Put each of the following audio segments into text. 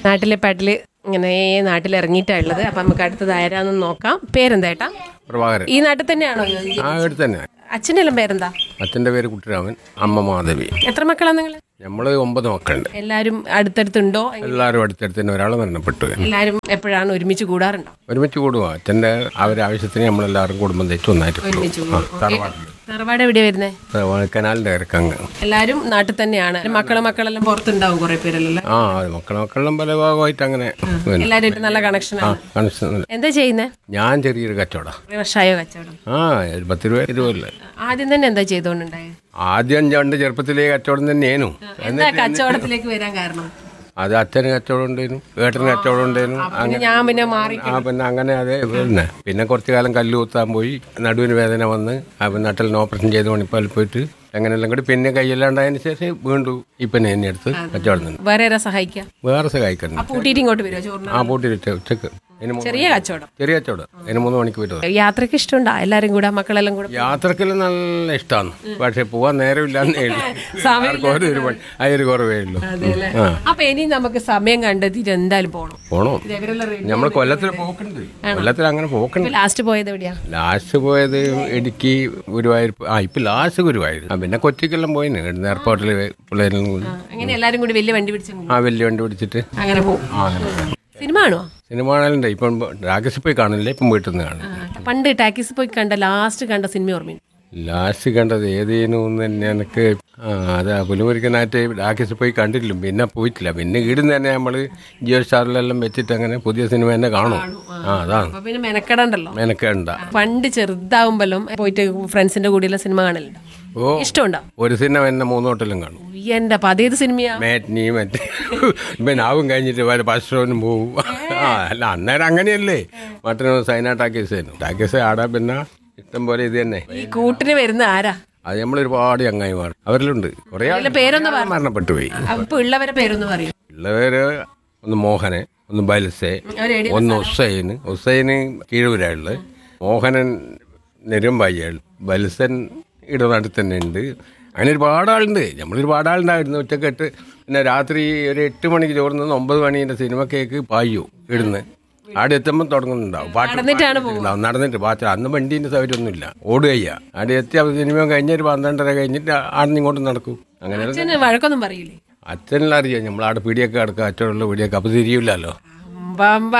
നാട്ടിലെ പാട്ടില് ഇങ്ങനെ നാട്ടിൽ ഇറങ്ങിയിട്ടാ ഉള്ളത് അപ്പൊ നമുക്ക് അടുത്തത് ആരാന്ന് നോക്കാം പേരെന്താ ഏട്ടാ പ്രഭാകരൻ ഈ നാട്ടിൽ തന്നെയാണോ ആ വീട് തന്നെ അച്ഛൻ്റെ എല്ലാം പേരെന്താ അച്ഛൻ്റെ പേര് കുട്ടിരാമൻ അമ്മ മാധവി എത്ര മക്കളാ നിങ്ങൾ നമ്മൾ ഒമ്പത് മക്കളുണ്ട് എല്ലാരും അടുത്തടുത്തുണ്ടോ എല്ലാവരും അടുത്തടുത്ത് തന്നെ ഒരാൾ മരണപ്പെട്ടു എല്ലാരും എപ്പോഴാണ് ഒരുമിച്ച് കൂടാറുണ്ടോ ഒരുമിച്ച് കൂടുക അച്ഛൻ്റെ അവരുടെ ആവശ്യത്തിന് നമ്മളെല്ലാവരും കുടുംബം തെച്ച് ഒന്നായിട്ട് കൂടും ഒരുമിച്ച് ആ, കൂടും. തറവാട്ടിൽ തറവാട് എവിടെയാ വരുന്നേ തറവാട് കനാലിൻ്റെ ഇറക്കങ്ങ് എല്ലാരും നാട്ടിൽ തന്നെയാണ് മക്കളെ മക്കളെല്ലാം പുറത്തുണ്ടാവും കുറെ പേരല്ലേ ആ മക്കളെ മക്കളെല്ലാം പല ഭാഗമായിട്ട് അങ്ങനെ പിന്നെ. എല്ലാരും നല്ല കണക്ഷനാണ് കണക്ഷൻ എന്താ ചെയ്യുന്നേ ഞാൻ ചെറിയൊരു കച്ചവടം വർഷമായോ കച്ചവടം ആ ഒരു പത്ത് രൂപ ഇരുപതല്ലേ ആദ്യം തന്നെ എന്താ ചെയ്തോണ്ടുണ്ടായത് ആദ്യം രണ്ട് ചെറുപ്പത്തിലേ കച്ചവടം തന്നെയായിരുന്നു എന്താ കച്ചവടത്തിലേക്ക് വരാൻ കാരണം അത് അച്ഛന് കച്ചവടം ഉണ്ടായിരുന്നു ഏട്ടന് കച്ചവടം ഉണ്ടായിരുന്നു പിന്നെ ഞാൻ പിന്നെ മാറി ആ പിന്നെ അങ്ങനെ അതെ പിന്നെ പിന്നെ കുറച്ച് കാലം കല്ല് കുത്താൻ പോയി നടുവിന് വേദന വന്ന് ആ പിന്നെ നട്ടലിന് ഓപ്പറേഷൻ ചെയ്ത് പണിപ്പാൽ പോയിട്ട് അങ്ങനെയെല്ലാം കൂടി പിന്നെ കൈയെല്ലാണ്ടായതിനു ശേഷം വീണ്ടും ഇപ്പം എന്നെ എടുത്ത് കച്ചവടം നിന്ന് വേറെ ആരാ സഹായിക്കാം വേറെ സഹായിക്കുന്നു ആ പൂട്ടിയിട്ട് ഇങ്ങോട്ട് വരുമോ ചോറിന് ആ പൂട്ടി ഉച്ച- ഉച്ചക്ക് അതിന് മൂന്ന് ചെറിയ കച്ചവടം ചെറിയ കച്ചവടം അതിന് മൂന്ന് മണിക്ക് വരുന്നത് യാത്രക്ക് ഇഷ്ടമുണ്ടോ എല്ലാരും കൂടെ മക്കളെല്ലാം കൂടെ യാത്രക്കെല്ലാം നല്ല ഇഷ്ടമാണ് പക്ഷെ പോവാൻ നേരമില്ലാന്നേ ഉള്ളൂ സമയം ആർക്കും ഒരു ഒരു പണി അതൊരു കുറവേ ഉള്ളൂ ആ അപ്പൊ ഇനി നമുക്ക് സമയം കണ്ടെത്തിയിട്ട് എന്തായാലും പോകണം പോണോ ഇത് ഇവരെല്ലാം ready. നമ്മൾ കൊല്ലത്തിൽ പോക്കുണ്ട് കൊല്ലത്തിൽ അങ്ങനെ പോക്കുണ്ട് ഇപ്പൊ ലാസ്റ്റ് പോയത് എവിടെയാ ലാസ്റ്റ് പോയത് ഇടുക്കി ഗുരുവായൂർ ആ ഇപ്പൊ ലാസ്റ്റ് ഗുരുവായൂർ ആ പിന്നെ കൊച്ചിക്കെല്ലാം പോയിന് ഇവിടുന്ന് എയർപോർട്ടിൽ പിള്ളേരെല്ലാം കൂടി അങ്ങനെ എല്ലാരും കൂടി വലിയ വണ്ടി പിടിച്ചു ആ വലിയ വണ്ടി പിടിച്ചിട്ട് അങ്ങനെ പോകും ആ അങ്ങനെ പോയി. സിനിമ കാണുമോ സിനിമ കാണലുണ്ട് ഇപ്പം രാഗസിൽ പോയി കാണില്ല ഇപ്പം വീട്ടിൽ നിന്ന് കാണും ആ, പണ്ട് ടാക്കീസ് പോയി കണ്ട ലാസ്റ്റ് കണ്ട സിനിമ ഓർമ്മയുണ്ട് ലാസ്റ്റ് കണ്ടത് ഏതേനു തന്നെ എനിക്ക് ആ അതാ പുലുമുരിക്കനായിട്ട് രാഗസിൽ പോയി കണ്ടിട്ടില്ല പിന്നെ പോയിട്ടില്ല പിന്നെ ഇവിടുന്ന് തന്നെ നമ്മൾ ജിയോ സ്റ്റാറിലെല്ലാം വെച്ചിട്ട് അങ്ങനെ പുതിയ സിനിമ തന്നെ കാണും ആ അതാണ് അപ്പൊ പിന്നെ മെനക്കെടണ്ടല്ലോ മെനക്കേണ്ട പണ്ട് ചെറുതാവുമ്പോഴും പോയിട്ട് ഫ്രണ്ട്സിന്റെ കൂടെയുള്ള സിനിമ കാണലുണ്ട് ഓ ഇഷ്ടമുണ്ടോ ഒരു സിനിമ തന്നെ മൂന്നോട്ടിലും കാണും ഉയ്യ്, എന്റെ അപ്പൊ അതേത് സിനിമയാ മാറ്റ്നി മറ്റേ ഇപ്പം നാവും കഴിഞ്ഞിട്ട് വരെ പശുവിനും പോവും ആ അല്ല അന്നേരം അങ്ങനെയല്ലേ മറ്റൊരു സൈന ടാക്കേസ് ആയിരുന്നു ടാക്കേസ് ആടാ പിന്നെ ഇഷ്ടം പോലെ ഇത് തന്നെ ഈ കൂട്ടിന് വരുന്ന ആരാ അത് നമ്മൾ ഒരുപാട് ചങ്ങായിമാർ അവരിലുണ്ട് കുറേ ആൾ പേരൊന്ന് മരണപ്പെട്ടു പോയി അപ്പൊ ഉള്ളവരെ പേരൊന്ന് പറയൂ ഉള്ളവര് ഒന്ന് മോഹന് ഒന്ന് ബൽസെ അവര് ഒന്ന് ഹുസൈന് ഹുസൈന് കീഴൂരാളുള്ളത് മോഹനൻ നെരുമ്പായിയാൾ ബൽസൻ ഇടനാട്ടിൽ തന്നെ ഉണ്ട് അങ്ങനെ ഒരുപാട് ആളുണ്ട് നമ്മൾ ഒരുപാട് ആളുണ്ടായിരുന്നു ഉച്ചക്കെട്ട് പിന്നെ രാത്രി ഒരു എട്ട് മണിക്ക് ചോറുന്ന ഒമ്പത് മണീൻ്റെ സിനിമ കേക്ക് പായു ഇടുന്ന് അവിടെ എത്തുമ്പോൾ തുടങ്ങുന്നുണ്ടാവും പാട്ട് നടന്നിട്ടാണ് ഉണ്ടാവും നടന്നിട്ട് പാട്ട് അന്ന് വണ്ടീൻ്റെ സൗകര്യമൊന്നുമില്ല ഓടുകയ്യ അവിടെ എത്തി അപ്പോൾ സിനിമ കഴിഞ്ഞൊരു പന്ത്രണ്ടര കഴിഞ്ഞിട്ട് ആടുന്ന് ഇങ്ങോട്ട് നടക്കും അങ്ങനെ അച്ഛന് വഴക്കൊന്നും പറയൂലേ അച്ഛനെല്ലാം അറിയാം നമ്മളവിടെ പീടിയൊക്കെ കിടക്കുക അച്ഛനുള്ള പീടിയൊക്കെ അപ്പോൾ തിരിയില്ലല്ലോ അമ്പാമ്പ.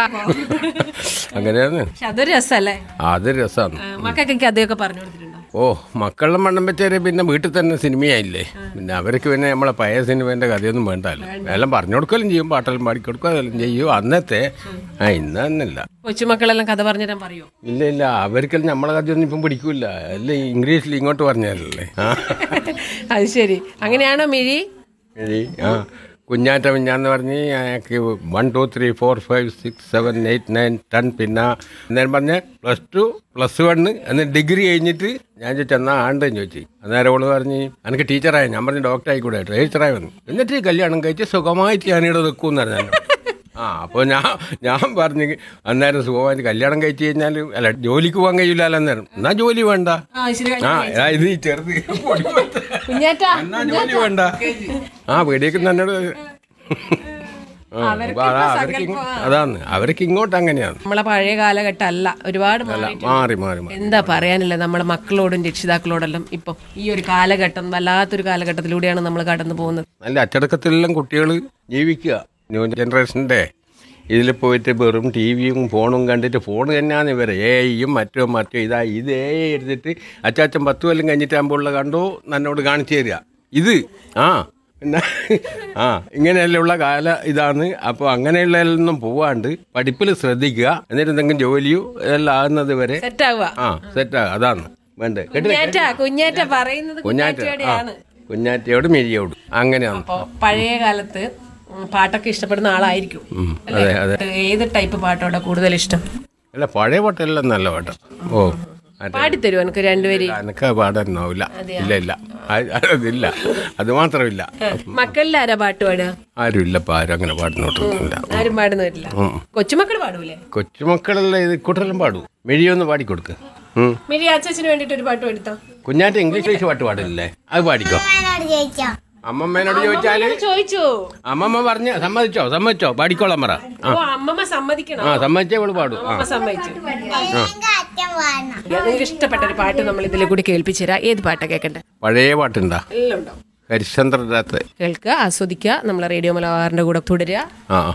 അങ്ങനെയാണ് പക്ഷെ അതൊരു രസല്ലേ അത് രസമാണ് മക്കൾക്കൊക്കെ അതൊക്കെ പറഞ്ഞു കൊടുത്തിട്ടുണ്ടോ ഓ മക്കളുടെ മണ്ണം വെച്ചാൽ പിന്നെ വീട്ടിൽ തന്നെ സിനിമയായില്ലേ പിന്നെ അവർക്ക് പിന്നെ നമ്മളെ പഴയ സിനിമേൻ്റെ കഥയൊന്നും വേണ്ടല്ലോ എല്ലാം പറഞ്ഞു കൊടുക്കലും ചെയ്യും പാട്ടെല്ലാം പാടിക്കൊടുക്കുക അതെല്ലാം ചെയ്യും അന്നത്തെ ആ ഇന്ന് തന്നെയല്ല കൊച്ചുമക്കളെല്ലാം കഥ പറഞ്ഞു തരാൻ പറയോ ഇല്ല ഇല്ല അവർക്കെല്ലാം നമ്മളെ കഥയൊന്നും ഇപ്പം പിടിക്കൂല അല്ല ഇംഗ്ലീഷിൽ ഇങ്ങോട്ട് പറഞ്ഞാലല്ലേ ആ അത് ശരി അങ്ങനെയാണോ മിഴി ശരി ആ കുഞ്ഞാറ്റ മിഞ്ഞാന്ന് പറഞ്ഞ് അയാൾക്ക് one two three four five six seven eight nine ten പിന്നെ അന്നേരം പറഞ്ഞ പ്ലസ് ടു പ്ലസ് വണ്ണ് എന്നിട്ട് ഡിഗ്രി കഴിഞ്ഞിട്ട് ഞാൻ ചോദിച്ചു എന്നാ ആണ്ടെന്ന് ചോദിച്ചു അന്നേരം അവള് പറഞ്ഞ് എനിക്ക് ടീച്ചറായി ഞാൻ പറഞ്ഞു ഡോക്ടർ ആയിക്കൂടെ ടീച്ചറായി വന്നു എന്നിട്ട് ഈ കല്യാണം കഴിച്ച് സുഖമായിട്ട് ഞാനിവിടെ നിൽക്കുമെന്ന് പറഞ്ഞു ആ അപ്പോൾ ഞാൻ ഞാൻ പറഞ്ഞു അന്നേരം സുഖമായിട്ട് കല്യാണം കഴിച്ച് കഴിഞ്ഞാൽ അല്ല ജോലിക്ക് പോകാൻ കഴിയില്ലല്ലോ അന്നേരം എന്നാ ജോലി വേണ്ട ആ ശരി ആ ആ, ഇത് ഈ ചെറുത് പൊടി പോലത്തെ. കുഞ്ഞാറ്റ എന്നാ ജോലി വേണ്ട ആ വീടേക്ക് തന്നോട് ആ, അപ്പൊ അതാ, അവർക്ക് ഇങ്ങോ- അതാണ് അവർക്ക് ഇങ്ങോട്ട് അങ്ങനെയാണ് നമ്മളെ പഴയ കാലഘട്ടം അല്ല ഒരുപാട് മാറി. മാറി മാറി മാറി എന്താ പറയാനില്ല നമ്മളെ മക്കളോടും രക്ഷിതാക്കളോടെല്ലാം ഇപ്പം ഈ ഒരു കാലഘട്ടം വല്ലാത്തൊരു കാലഘട്ടത്തിലൂടെയാണ് നമ്മൾ കടന്നു പോകുന്നത് നല്ല അച്ചടക്കത്തിലെല്ലാം കുട്ടികൾ ജീവിക്കുക ന്യൂ ജനറേഷൻ്റെ ഇതിൽ പോയിട്ട് വെറും ടി വിയും ഫോണും കണ്ടിട്ട് ഫോൺ തന്നെയാണ് ഇവരെ ഏയും മറ്റോ മറ്റോ ഇതാ ഇത് ഏ എടുത്തിട്ട് അച്ചാച്ചൻ പത്ത് കൊല്ലം കഴിഞ്ഞിട്ടാകുമ്പോൾ കണ്ടോ എന്നോട് കാണിച്ചു തരിക ഇത് ആ പിന്നെ ആ ഇങ്ങനെയുള്ള കാല ഇതാണ് അപ്പോൾ അങ്ങനെയുള്ളതിലൊന്നും പോവാണ്ട് പഠിപ്പിൽ ശ്രദ്ധിക്കുക എന്നിട്ട് എന്തെങ്കിലും ജോലിയോ ഇതെല്ലാം ആകുന്നത് വരെ സെറ്റ് ആവുക ആ സെറ്റാ അതാണ് വേണ്ടേ കേട്ടില്ലേ കുഞ്ഞാറ്റ കുഞ്ഞാറ്റ പറയുന്നത് കുഞ്ഞാറ്റ ആ കുഞ്ഞാറ്റയുടെയാണ് കുഞ്ഞാറ്റയോട് മെരിയോട് അങ്ങനെയാണ് അപ്പൊ പഴയ കാലത്ത് ഉം, പാട്ടൊക്കെ ഇഷ്ടപ്പെടുന്ന ആളായിരിക്കും ഉം, അതെ അതെ ഏത് ടൈപ്പ് പാട്ടോടെ കൂടുതൽ ഇഷ്ടം അല്ല പഴയ പാട്ടെല്ലാം നല്ല പാട്ടാ ഓ മറ്റേ പാടിത്തരുമോ എനിക്ക് രണ്ടുപേര് എനക്ക് പാടാനാവില്ല ഇല്ല ഇല്ല ആ- അതില്ല അത് മാത്രമില്ല മക്കളിൽ ആരാ പാട്ട് പാടുക ആരും ഇല്ലപ്പോ ആരും അങ്ങനെ പാടുന്നോട്ടൊന്നുമില്ല ആരും പാടുന്നില്ല ഉം. കൊച്ചുമക്കൾ പാടൂലേ കൊച്ചുമക്കളെല്ലാം ഇത് കൂട്ടെല്ലാം പാടും മെഴിയൊന്ന് പാടിക്കൊടുക്ക് ഉം. മിരി അച്ഛന് വേണ്ടിട്ട് ഒരു പാട്ട് എടുത്തോ കുഞ്ഞാറ്റ ഇംഗ്ലീഷ് പാട്ട് പാടില്ലേ അത് പാടിക്കോ വയനാട് ജയിക്കാം അമ്മമ്മേനോട് ചോദിച്ചാല് ചോദിച്ചു അമ്മമ്മ പറഞ്ഞ സമ്മതിച്ചോ സമ്മതിച്ചോ പാടിക്കോളാം പറ ആ ഓ അമ്മമ്മ സമ്മതിക്കണം ആ സമ്മതിച്ചേ ഇവള് പാടും ആ അമ്മ സമ്മതിച്ചു അല്ലെങ്കിൽ അച്ഛൻ വേണം നിങ്ങൾക്ക് ഇഷ്ടപ്പെട്ട ഒരു പാട്ട് നമ്മൾ ഇതിൽ കൂടി കേൾപ്പിച്ചു തരാം ഏത് പാട്ടാ കേൾക്കണ്ടേ പഴയ പാട്ടുണ്ടാ എല്ലാം ഉണ്ടാവും ഹരിശ്ചന്ദ്രനകത്ത് കേൾക്കുക ആസ്വദിക്കുക നമ്മളെ റേഡിയോ മലബാറിന്റെ കൂടെ തുടരുക ആ